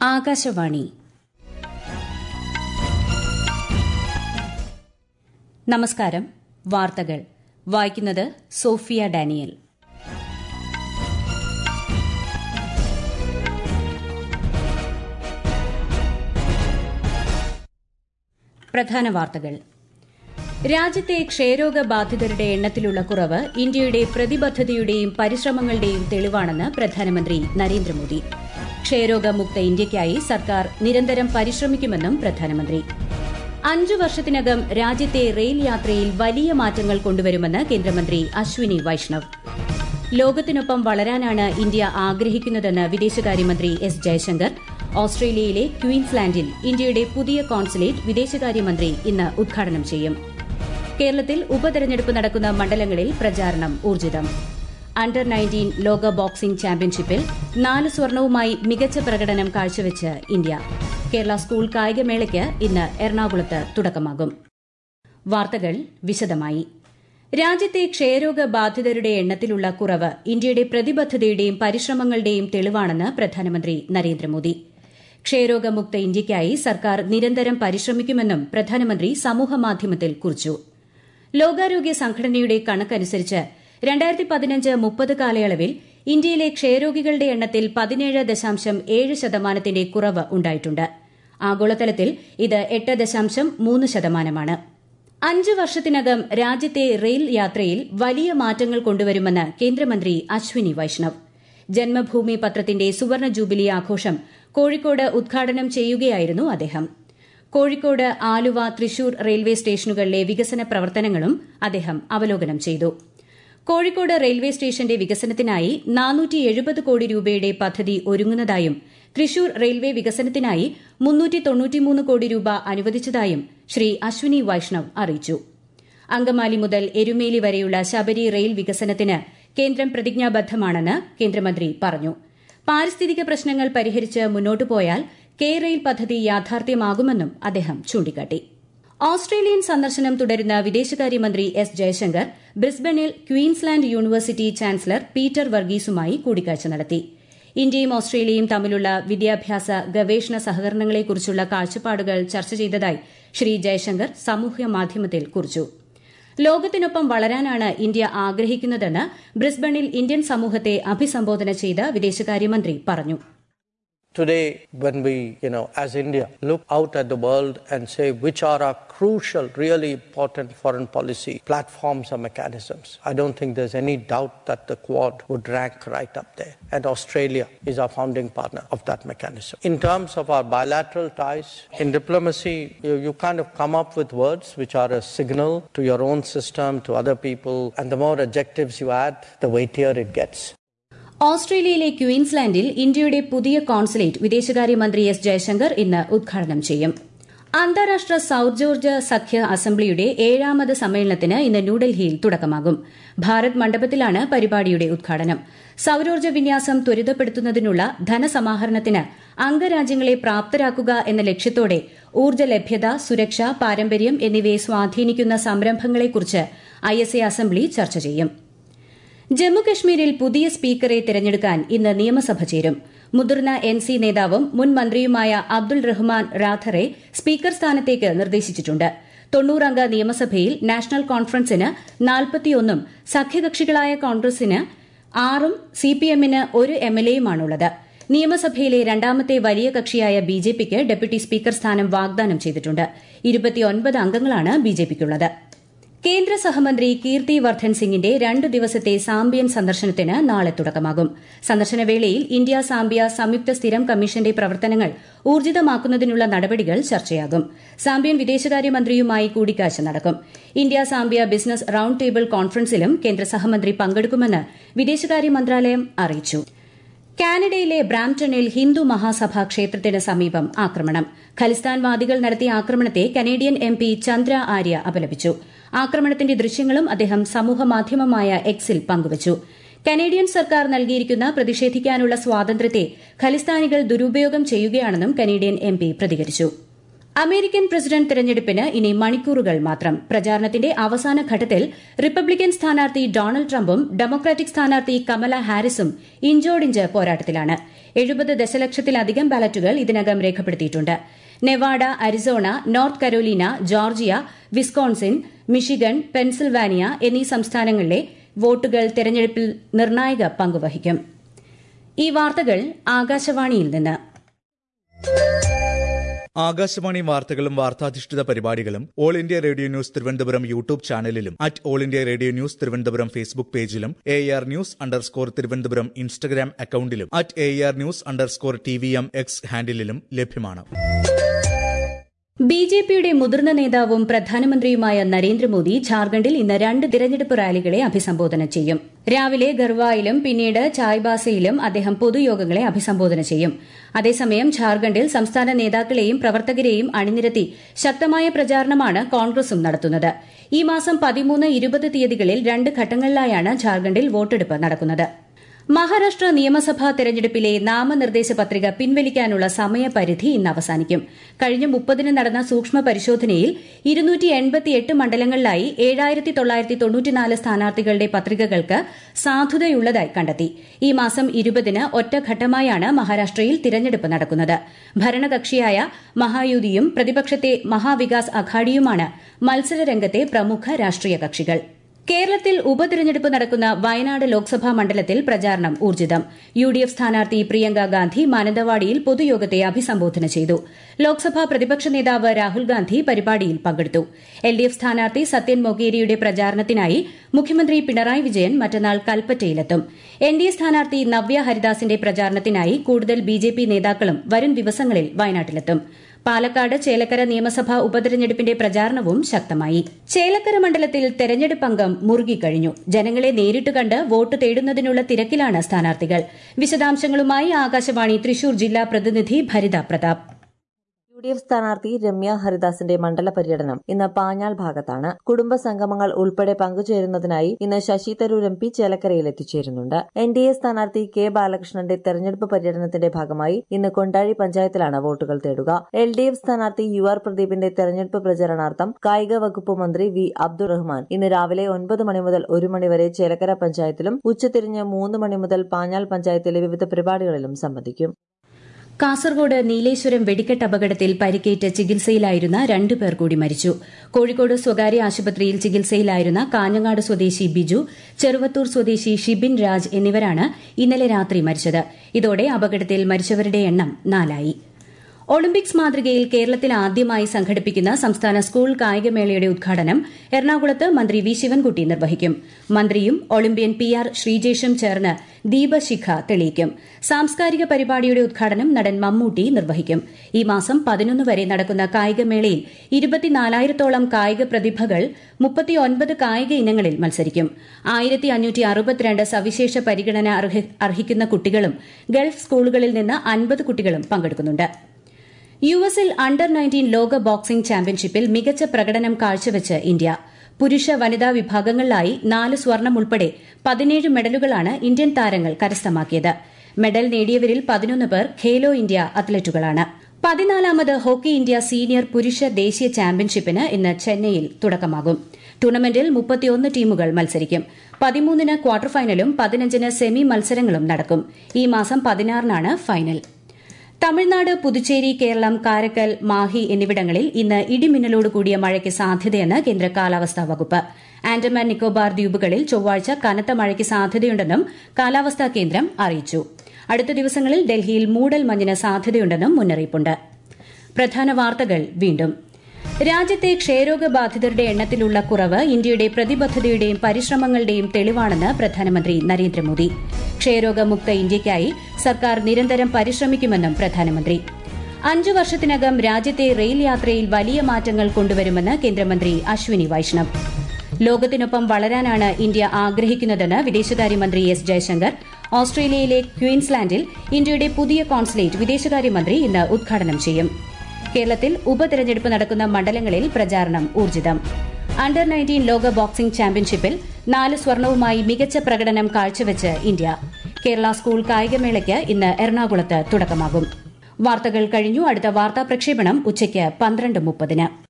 ആകാശവാണി നമസ്കാരം വാർത്തകൾ വായിക്കുന്നത് സോഫിയ ഡാനിയൽ പ്രധാന വാർത്തകൾ രാജ്യത്തെ ക്ഷയരോഗ ബാധിതരുടെ എണ്ണത്തിലുള്ള കുറവ് ഇന്ത്യയുടെ പ്രതിബദ്ധതയുടെയും പരിശ്രമങ്ങളുടെയും തെളിവാണെന്ന് പ്രധാനമന്ത്രി നരേന്ദ്രമോദി ക്ഷയരോഗമുക്ത ഇന്ത്യയ്ക്കായി സർക്കാർ നിരന്തരം പരിശ്രമിക്കുമെന്നും പ്രധാനമന്ത്രി അഞ്ചു വർഷത്തിനകം രാജ്യത്തെ റെയിൽ യാത്രയിൽ വലിയ മാറ്റങ്ങൾ കൊണ്ടുവരുമെന്ന് കേന്ദ്രമന്ത്രി അശ്വിനി വൈഷ്ണവ് ലോകത്തിനൊപ്പം വളരാനാണ് ഇന്ത്യ ആഗ്രഹിക്കുന്നതെന്ന് വിദേശകാര്യമന്ത്രി എസ് ജയശങ്കർ ഓസ്ട്രേലിയയിലെ ക്വീൻസ്ലാൻഡിൽ ഇന്ത്യയുടെ പുതിയ കോൺസുലേറ്റ് വിദേശകാര്യമന്ത്രി ഇന്ന് ഉദ്ഘാടനം ചെയ്യും കേരളത്തിൽ ഉപതെരഞ്ഞെടുപ്പ് നടക്കുന്ന മണ്ഡലങ്ങളിൽ പ്രചാരണം ഊർജിതം അണ്ടർ നയൻറ്റീൻ ലോക ബോക്സിംഗ് ചാമ്പ്യൻഷിപ്പിൽ നാല് സ്വർണവുമായി മികച്ച പ്രകടനം കാഴ്ചവെച്ച് ഇന്ത്യ കേരള സ്കൂൾ കായികമേളയ്ക്ക് ഇന്ന് എറണാകുളത്ത് തുടക്കമാകും വാർത്തകൾ വിശദമായി രാജ്യത്തെ ക്ഷയരോഗ ബാധിതരുടെ എണ്ണത്തിലുള്ള കുറവ് ഇന്ത്യയുടെ പ്രതിബദ്ധതയുടെയും പരിശ്രമങ്ങളുടെയും തെളിവാണെന്ന് പ്രധാനമന്ത്രി നരേന്ദ്രമോദി ക്ഷയരോഗമുക്ത ഇന്ത്യയ്ക്കായി സർക്കാർ നിരന്തരം പരിശ്രമിക്കുമെന്നും പ്രധാനമന്ത്രി സമൂഹമാധ്യമത്തിൽ കുറിച്ചു ലോകാരോഗ്യ സംഘടനയുടെ കണക്കനുസരിച്ച് രണ്ടായിരത്തി പതിനഞ്ച് മുപ്പത് കാലയളവിൽ ഇന്ത്യയിലെ ക്ഷയരോഗികളുടെ എണ്ണത്തിൽ പതിനേഴ് ദശാംശം ഏഴ് ശതമാനത്തിന്റെ കുറവ് ഉണ്ടായിട്ടുണ്ട് ആഗോളതലത്തിൽ ഇത് എട്ട് ദശാംശം മൂന്ന് ശതമാനമാണ് അഞ്ച് വർഷത്തിനകം രാജ്യത്തെ റെയിൽ യാത്രയിൽ വലിയ മാറ്റങ്ങൾ കൊണ്ടുവരുമെന്ന് കേന്ദ്രമന്ത്രി അശ്വിനി വൈഷ്ണവ് ജന്മഭൂമി പത്രത്തിന്റെ സുവർണ ജൂബിലി ആഘോഷം കോഴിക്കോട് ഉദ്ഘാടനം ചെയ്യുകയായിരുന്നു അദ്ദേഹം കോഴിക്കോട് ആലുവ തൃശൂർ റെയിൽവേ സ്റ്റേഷനുകളിലെ വികസന പ്രവർത്തനങ്ങളും അദ്ദേഹം അവലോകനം ചെയ്തു കോഴിക്കോട് റെയിൽവേ സ്റ്റേഷന്റെ വികസനത്തിനായി നാനൂറ്റി എഴുപത് കോടി രൂപയുടെ പദ്ധതി ഒരുങ്ങുന്നതായും തൃശൂർ റെയിൽവേ വികസനത്തിനായി മുന്നൂറ്റി തൊണ്ണൂറ്റിമൂന്ന് കോടി രൂപ അനുവദിച്ചതായും ശ്രീ അശ്വിനി വൈഷ്ണവ് അറിയിച്ചു അങ്കമാലി മുതൽ എരുമേലി വരെയുള്ള ശബരി റെയിൽ വികസനത്തിന് കേന്ദ്രം പ്രതിജ്ഞാബദ്ധമാണെന്ന് കേന്ദ്രമന്ത്രി പറഞ്ഞു പാരിസ്ഥിതിക പ്രശ്നങ്ങൾ പരിഹരിച്ച് മുന്നോട്ടു പോയാൽ കെ റെയിൽ പദ്ധതി യാഥാർത്ഥ്യമാകുമെന്നും അദ്ദേഹം ചൂണ്ടിക്കാട്ടി ഓസ്ട്രേലിയൻ സന്ദർശനം തുടരുന്ന വിദേശകാര്യമന്ത്രി എസ് ജയശങ്കർ ബ്രിസ്ബണിൽ ക്വീൻസ്ലാൻഡ് യൂണിവേഴ്സിറ്റി ചാൻസലർ പീറ്റർ വർഗീസുമായി കൂടിക്കാഴ്ച നടത്തി ഇന്ത്യയും ഓസ്ട്രേലിയയും തമ്മിലുള്ള വിദ്യാഭ്യാസ ഗവേഷണ സഹകരണങ്ങളെക്കുറിച്ചുള്ള കാഴ്ചപ്പാടുകൾ ചർച്ച ചെയ്തതായി ശ്രീ ജയശങ്കർ സാമൂഹ്യ മാധ്യമത്തിൽ കുറിച്ചു ലോകത്തിനൊപ്പം വളരാനാണ് ഇന്ത്യ ആഗ്രഹിക്കുന്നതെന്ന് ബ്രിസ്ബണിൽ ഇന്ത്യൻ സമൂഹത്തെ അഭിസംബോധന ചെയ്ത വിദേശകാര്യമന്ത്രി പറഞ്ഞു Today, when we, you know, as India, look out at the world and say which are our crucial, really important foreign policy platforms or mechanisms, I don't think there's any doubt that the Quad would rank right up there. And Australia is our founding partner of that mechanism. In terms of our bilateral ties, in diplomacy, you, you kind of come up with words which are a signal to your own system, to other people, and the more adjectives you add, the weightier it gets. ഓസ്ട്രേലിയയിലെ ക്വീൻസ്ലാൻഡിൽ ഇന്ത്യയുടെ പുതിയ consulate വിദേശകാര്യമന്ത്രി S Jaishankar ഇന്ന് ഉദ്ഘാടനം ചെയ്യും അന്താരാഷ്ട്ര സൌർജോർജ സഖ്യ അസംബ്ലിയുടെ ഏഴാമത് സമ്മേളനത്തിന് ഇന്ന് ന്യൂഡൽഹിയിൽ തുടക്കമാകും ഭാരത് മണ്ഡപത്തിലാണ് പരിപാടിയുടെ ഉദ്ഘാടനം സൌരോർജ്ജ വിന്യാസം ത്വരിതപ്പെടുത്തുന്നതിനുള്ള ധനസമാഹരണത്തിന് അംഗരാജ്യങ്ങളെ പ്രാപ്തരാക്കുക എന്ന ലക്ഷ്യത്തോടെ ഊർജ്ജ ലഭ്യത സുരക്ഷ പാരമ്പര്യം എന്നിവയെ സ്വാധീനിക്കുന്ന സംരംഭങ്ങളെക്കുറിച്ച് ഐഎസ്എ അസംബ്ലി ചർച്ച ചെയ്യും ജമ്മുകശ്മീരിൽ പുതിയ സ്പീക്കറെ തെരഞ്ഞെടുക്കാൻ ഇന്ന് നിയമസഭ ചേരും മുതിർന്ന എൻ സി നേതാവും മുൻ മന്ത്രിയുമായ അബ്ദുൾ റഹ്മാൻ റാഥറെ സ്പീക്കർ സ്ഥാനത്തേക്ക് നിർദ്ദേശിച്ചിട്ടുണ്ട് തൊണ്ണൂറംഗ നിയമസഭയിൽ നാഷണൽ കോൺഫറൻസിന് നാൽപ്പത്തിയൊന്നും സഖ്യകക്ഷികളായ കോൺഗ്രസിന് ആറും സിപിഎമ്മിന് ഒരു എംഎൽഎയുമാണുള്ളത് നിയമസഭയിലെ രണ്ടാമത്തെ വലിയ കക്ഷിയായ ബിജെപിക്ക് ഡെപ്യൂട്ടി സ്പീക്കർ സ്ഥാനം വാഗ്ദാനം ചെയ്തിട്ടുണ്ട് ഇരുപത്തിയൊൻപത് അംഗങ്ങളാണ് ബിജെപിക്കുള്ളത് കേന്ദ്ര സഹമന്ത്രി കീർത്തി വർദ്ധൻ സിംഗിന്റെ രണ്ടു ദിവസത്തെ സാംബിയൻ സന്ദർശനത്തിന് നാളെ തുടക്കമാകും സന്ദർശനവേളയിൽ ഇന്ത്യ സാംബിയ സംയുക്ത സ്ഥിരം കമ്മീഷന്റെ പ്രവർത്തനങ്ങൾ ഊർജിതമാക്കുന്നതിനുള്ള നടപടികൾ ചർച്ചയാകും സാംബിയൻ വിദേശകാര്യമന്ത്രിയുമായി കൂടിക്കാഴ്ച നടക്കും India Zambia business round table കോൺഫറൻസിലും കേന്ദ്ര സഹമന്ത്രി പങ്കെടുക്കുമെന്ന് വിദേശകാര്യ മന്ത്രാലയം അറിയിച്ചു കാനഡയിലെ ബ്രാംപ്ടണിൽ ഹിന്ദു മഹാസഭ ക്ഷേത്രത്തിന് സമീപം ആക്രമണം ഖലിസ്ഥാൻവാദികൾ നടത്തിയ ആക്രമണത്തെ Canadian M P Chandra Arya അപലപിച്ചു ആക്രമണത്തിന്റെ ദൃശ്യങ്ങളും അദ്ദേഹം സമൂഹമാധ്യമമായ എക്സിൽ പങ്കുവച്ചു കനേഡിയൻ സർക്കാർ നൽകിയിരിക്കുന്ന പ്രതിഷേധിക്കാനുള്ള സ്വാതന്ത്ര്യത്തെ ഖലിസ്ഥാനികൾ ദുരുപയോഗം ചെയ്യുകയാണെന്നും കനേഡിയൻ എം പി പ്രതികരിച്ചു അമേരിക്കൻ പ്രസിഡന്റ് തെരഞ്ഞെടുപ്പിന് ഇനി മണിക്കൂറുകൾ മാത്രം പ്രചാരണത്തിന്റെ അവസാന ഘട്ടത്തിൽ റിപ്പബ്ലിക്കൻ സ്ഥാനാർത്ഥി ഡൊണാൾഡ് ട്രംപും ഡെമോക്രാറ്റിക് സ്ഥാനാർത്ഥി കമല ഹാരിസും ഇഞ്ചോടിഞ്ച് പോരാട്ടത്തിലാണ് എഴുപത് ദശലക്ഷത്തിലധികം ബാലറ്റുകൾ ഇതിനകം രേഖപ്പെടുത്തിയിട്ടുണ്ട് Nevada Arizona North Carolina Georgia Wisconsin Michigan Pennsylvania എന്നീ സംസ്ഥാനങ്ങളിലെ വോട്ടുകൾ തെരഞ്ഞെടുപ്പിൽ നിർണായക പങ്കുവഹിക്കും ഈ വാർത്തകൾ ആകാശവാണിയിൽ നിന്ന് ആകാശവാണി വാർത്തകളും വാർത്താധിഷ്ഠിത പരിപാടികളും all India radio news Thiruvananthapuram YouTube ചാനലിലും at all India radio news Thiruvananthapuram Facebook പേജിലും A R news underscore Thiruvananthapuram Instagram അക്കൌണ്ടിലും at A R news underscore T V M X ഹാൻഡിലും ലഭ്യമാണ് ബി ജെ പിയുടെ മുതിർന്ന നേതാവും പ്രധാനമന്ത്രിയുമായ നരേന്ദ്രമോദി ഝാർഖണ്ഡിൽ ഇന്ന് രണ്ട് തിരഞ്ഞെടുപ്പ് റാലികളെ അഭിസംബോധന ചെയ്യും രാവിലെ ഗർവായിലും പിന്നീട് ചായ്ബാസയിലും അദ്ദേഹം പൊതുയോഗങ്ങളെ അഭിസംബോധന ചെയ്യും അതേസമയം ഝാർഖണ്ഡിൽ സംസ്ഥാന നേതാക്കളെയും പ്രവർത്തകരെയും അണിനിരത്തി ശക്തമായ പ്രചാരണമാണ് കോൺഗ്രസും നടത്തുന്നത് ഈ മാസം പതിമൂന്ന് ഇരുപത് തീയതികളിൽ രണ്ട് ഘട്ടങ്ങളിലായാണ് ഝാർഖണ്ഡിൽ വോട്ടെടുപ്പ് നടക്കുന്നത് മഹാരാഷ്ട്ര നിയമസഭാ തെരഞ്ഞെടുപ്പിലെ നാമനിർദ്ദേശ പത്രിക പിൻവലിക്കാനുള്ള സമയപരിധി ഇന്ന് അവസാനിക്കും കഴിഞ്ഞ മുപ്പതിന് നടന്ന സൂക്ഷ്മ പരിശോധനയിൽ ഇരുന്നൂറ്റി എൺപത്തിയെട്ട് മണ്ഡലങ്ങളിലായി ഏഴായിരത്തി തൊള്ളായിരത്തി തൊണ്ണൂറ്റിനാല് സ്ഥാനാർത്ഥികളുടെ പത്രികകൾക്ക് സാധുതയുള്ളതായി കണ്ടെത്തി ഈ മാസം ഇരുപതിന് ഒറ്റഘട്ടമായാണ് മഹാരാഷ്ട്രയിൽ തിരഞ്ഞെടുപ്പ് നടക്കുന്നത് ഭരണകക്ഷിയായ മഹായുതിയും പ്രതിപക്ഷത്തെ മഹാവികാസ് അഘാഡിയുമാണ് മത്സരരംഗത്തെ പ്രമുഖ രാഷ്ട്രീയ കക്ഷികൾ കേരളത്തിൽ ഉപതെരഞ്ഞെടുപ്പ് നടക്കുന്ന വയനാട് ലോക്സഭാ മണ്ഡലത്തിൽ പ്രചാരണം ഊർജിതം യു ഡി എഫ് സ്ഥാനാർത്ഥി പ്രിയങ്ക ഗാന്ധി മാനന്തവാടിയിൽ പൊതുയോഗത്തെ അഭിസംബോധന ചെയ്തു ലോക്സഭാ പ്രതിപക്ഷ നേതാവ് രാഹുൽ ഗാന്ധി പരിപാടിയിൽ പങ്കെടുത്തു എൽ ഡി എഫ് സ്ഥാനാർത്ഥി സത്യൻ മൊഗേരിയുടെ പ്രചാരണത്തിനായി മുഖ്യമന്ത്രി പിണറായി വിജയൻ മറ്റന്നാൾ കൽപ്പറ്റയിലെത്തും എൻ ഡി എ സ്ഥാനാർത്ഥി നവ്യ ഹരിദാസിന്റെ പ്രചാരണത്തിനായി കൂടുതൽ ബി ജെ പി നേതാക്കളും വരും ദിവസങ്ങളിൽ വയനാട്ടിലെത്തും പാലക്കാട് ചേലക്കര നിയമസഭാ ഉപതെരഞ്ഞെടുപ്പിന്റെ പ്രചാരണവും ശക്തമായി ചേലക്കര മണ്ഡലത്തിൽ തെരഞ്ഞെടുപ്പ് അംഗം മുറുകിക്കഴിഞ്ഞു ജനങ്ങളെ നേരിട്ട് കണ്ട് വോട്ട് തേടുന്നതിനുള്ള തിരക്കിലാണ് സ്ഥാനാർത്ഥികൾ വിശദാംശങ്ങളുമായി ആകാശവാണി തൃശൂർ ജില്ലാ പ്രതിനിധി Bharitha Pratap U D F സ്ഥാനാർത്ഥി രമ്യ ഹരിദാസിന്റെ മണ്ഡല പര്യടനം ഇന്ന് പാഞ്ഞാൾ ഭാഗത്താണ് കുടുംബ സംഗമങ്ങൾ ഉൾപ്പെടെ പങ്കുചേരുന്നതിനായി ഇന്ന് ശശി തരൂർ എം പി ചേലക്കരയിൽ എത്തിച്ചേരുന്നുണ്ട് എൻ ഡി എ സ്ഥാനാർത്ഥി കെ ബാലകൃഷ്ണന്റെ തെരഞ്ഞെടുപ്പ് പര്യടനത്തിന്റെ ഭാഗമായി ഇന്ന് കൊണ്ടാഴി പഞ്ചായത്തിലാണ് വോട്ടുകൾ തേടുക എൽ ഡി എഫ് സ്ഥാനാർത്ഥി യു ആർ പ്രദീപിന്റെ തെരഞ്ഞെടുപ്പ് പ്രചരണാർത്ഥം കായിക വകുപ്പ് മന്ത്രി വി അബ്ദുൾ റഹ്മാൻ ഇന്ന് രാവിലെ ഒൻപത് മണി മുതൽ ഒരു മണിവരെ ചേലക്കര പഞ്ചായത്തിലും ഉച്ചതിരിഞ്ഞ് മൂന്ന് മണി മുതൽ പാഞ്ഞാൾ പഞ്ചായത്തിലെ വിവിധ പരിപാടികളിലും സംബന്ധിക്കും കാസർഗോഡ് നീലേശ്വരം വെടിക്കെട്ട് അപകടത്തിൽ പരിക്കേറ്റ് ചികിത്സയിലായിരുന്ന രണ്ടുപേർ കൂടി മരിച്ചു കോഴിക്കോട് സ്വകാര്യ ആശുപത്രിയിൽ ചികിത്സയിലായിരുന്ന കാഞ്ഞങ്ങാട് സ്വദേശി ബിജു ചെറുവത്തൂർ സ്വദേശി ഷിബിൻ രാജ് എന്നിവരാണ് ഇന്നലെ രാത്രി മരിച്ചത് ഇതോടെ അപകടത്തിൽ മരിച്ചവരുടെ എണ്ണം നാലായി ഒളിമ്പിക്സ് മാതൃകയിൽ കേരളത്തിൽ ആദ്യമായി സംഘടിപ്പിക്കുന്ന സംസ്ഥാന സ്കൂൾ കായികമേളയുടെ ഉദ്ഘാടനം എറണാകുളത്ത് മന്ത്രി വി ശിവൻകുട്ടി നിർവഹിക്കും മന്ത്രിയും ഒളിമ്പ്യൻ പി ആർ ശ്രീജേഷും ചേർന്ന് ദീപശിഖ തെളിയിക്കും സാംസ്കാരിക പരിപാടിയുടെ ഉദ്ഘാടനം നടൻ മമ്മൂട്ടി നിർവഹിക്കും ഈ മാസം പതിനൊന്ന് വരെ നടക്കുന്ന കായികമേളയിൽ ഇരുപത്തിനാലായിരത്തോളം കായിക പ്രതിഭകൾ മുപ്പത്തിയൊൻപത് കായിക ഇനങ്ങളിൽ മത്സരിക്കും ആയിരത്തി അഞ്ഞൂറ്റി അറുപത്തിരണ്ട് സവിശേഷ പരിഗണന അർഹിക്കുന്ന കുട്ടികളും ഗൾഫ് സ്കൂളുകളിൽ നിന്ന് അൻപത് കുട്ടികളും പങ്കെടുക്കുന്നുണ്ട് യു എസിൽ അണ്ടർ നയൻറ്റീൻ ലോക ബോക്സിംഗ് ചാമ്പ്യൻഷിപ്പിൽ മികച്ച പ്രകടനം കാഴ്ചവെച്ച് ഇന്ത്യ പുരുഷ വനിതാ വിഭാഗങ്ങളിലായി നാല് സ്വർണം ഉൾപ്പെടെ പതിനേഴ് മെഡലുകളാണ് ഇന്ത്യൻ താരങ്ങൾ കരസ്ഥമാക്കിയത് മെഡൽ നേടിയവരിൽ പതിനൊന്ന് പേർ ഖേലോ ഇന്ത്യ അത്ലറ്റുകളാണ് പതിനാലാമത് ഹോക്കി ഇന്ത്യ സീനിയർ പുരുഷ ദേശീയ ചാമ്പ്യൻഷിപ്പിന് ഇന്ന് ചെന്നൈയിൽ തുടക്കമാകും ടൂർണമെന്റിൽ മുപ്പത്തിയൊന്ന് ടീമുകൾ മത്സരിക്കും പതിമൂന്നിന് ക്വാർട്ടർ ഫൈനലും പതിനഞ്ചിന് സെമി മത്സരങ്ങളും നടക്കും ഈ മാസം പതിനാറിനാണ് ഫൈനൽ തമിഴ്നാട് പുതുച്ചേരി കേരളം കാരക്കൽ മാഹി എന്നിവിടങ്ങളിൽ ഇന്ന് ഇടിമിന്നലോട് കൂടിയ മഴയ്ക്ക് സാധ്യതയെന്ന് കേന്ദ്ര കാലാവസ്ഥാ വകുപ്പ് ആൻഡമാൻ നിക്കോബാർ ദ്വീപുകളിൽ ചൊവ്വാഴ്ച കനത്ത മഴയ്ക്ക് സാധ്യതയുണ്ടെന്നും കാലാവസ്ഥാ കേന്ദ്രം അറിയിച്ചു അടുത്ത ദിവസങ്ങളിൽ ഡൽഹിയിൽ മൂടൽ മഞ്ഞിന് സാധ്യതയുണ്ടെന്നും മുന്നറിയിപ്പുണ്ട് പ്രധാന വാർത്തകൾ വീണ്ടും രാജ്യത്തെ ക്ഷയരോഗബാധിതരുടെ എണ്ണത്തിലുള്ള കുറവ് ഇന്ത്യയുടെ പ്രതിബദ്ധതയുടെയും പരിശ്രമങ്ങളുടെയും തെളിവാണെന്ന് പ്രധാനമന്ത്രി നരേന്ദ്രമോദി ക്ഷയരോഗമുക്ത ഇന്ത്യയ്ക്കായി സർക്കാർ നിരന്തരം പരിശ്രമിക്കുമെന്നും പ്രധാനമന്ത്രി അഞ്ചു വർഷത്തിനകം രാജ്യത്തെ റെയിൽ യാത്രയിൽ വലിയ മാറ്റങ്ങൾ കൊണ്ടുവരുമെന്ന് കേന്ദ്രമന്ത്രി അശ്വിനി വൈഷ്ണവ് ലോകത്തിനൊപ്പം വളരാനാണ് ഇന്ത്യ ആഗ്രഹിക്കുന്നതെന്ന് വിദേശകാര്യമന്ത്രി എസ് ജയശങ്കർ ഓസ്ട്രേലിയയിലെ ക്വീൻസ്ലാൻഡിൽ ഇന്ത്യയുടെ പുതിയ കോൺസുലേറ്റ് വിദേശകാര്യമന്ത്രി ഇന്ന് ഉദ്ഘാടനം ചെയ്യും കേരളത്തിൽ ഉപതെരഞ്ഞെടുപ്പ് നടക്കുന്ന മണ്ഡലങ്ങളിൽ പ്രചാരണം ഊർജിതം അണ്ടർ നയൻറ്റീൻ ലോക ബോക്സിംഗ് ചാമ്പ്യൻഷിപ്പിൽ നാല് സ്വർണവുമായി മികച്ച പ്രകടനം കാഴ്ചവെച്ച് ഇന്ത്യ കേരള സ്കൂൾ കായികമേളയ്ക്ക് ഇന്ന് എറണാകുളത്ത് തുടക്കമാകും വാർത്തകൾ കഴിഞ്ഞു അടുത്ത വാർത്താ പ്രക്ഷേപണം ഉച്ചയ്ക്ക് പന്ത്രണ്ട് മുപ്പതിന്